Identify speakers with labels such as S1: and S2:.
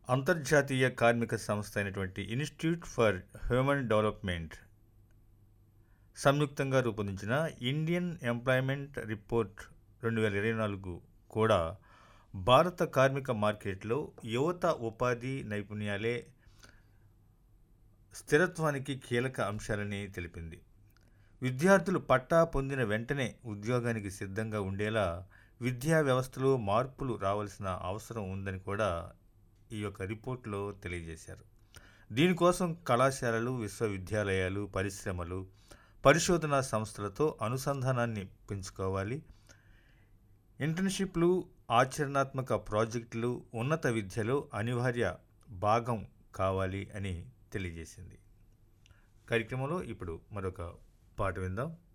S1: అంతర్జాతీయ కార్మిక సంస్థ అయినటువంటి ఇన్స్టిట్యూట్ ఫర్ హ్యూమన్ డెవలప్మెంట్ సంయుక్తంగా రూపొందించిన ఇండియన్ ఎంప్లాయ్మెంట్ రిపోర్ట్ రెండు వేల ఇరవై నాలుగు కూడా భారత కార్మిక మార్కెట్లో యువత ఉపాధి నైపుణ్యాలే స్థిరత్వానికి కీలక అంశాలని తెలిపింది విద్యార్థులు పట్టా పొందిన వెంటనే ఉద్యోగానికి సిద్ధంగా ఉండేలా విద్యా వ్యవస్థలో మార్పులు రావాల్సిన అవసరం ఉందని కూడా ఈ యొక్క రిపోర్ట్లో తెలియజేశారు దీనికోసం కళాశాలలు విశ్వవిద్యాలయాలు పరిశ్రమలు పరిశోధనా సంస్థలతో అనుసంధానాన్ని పెంచుకోవాలి ఇంటర్న్షిప్లు ఆచరణాత్మక ప్రాజెక్టులు ఉన్నత విద్యలో అనివార్య భాగం కావాలి అని తెలియజేసింది కార్యక్రమంలో ఇప్పుడు మరొక పాట విందాం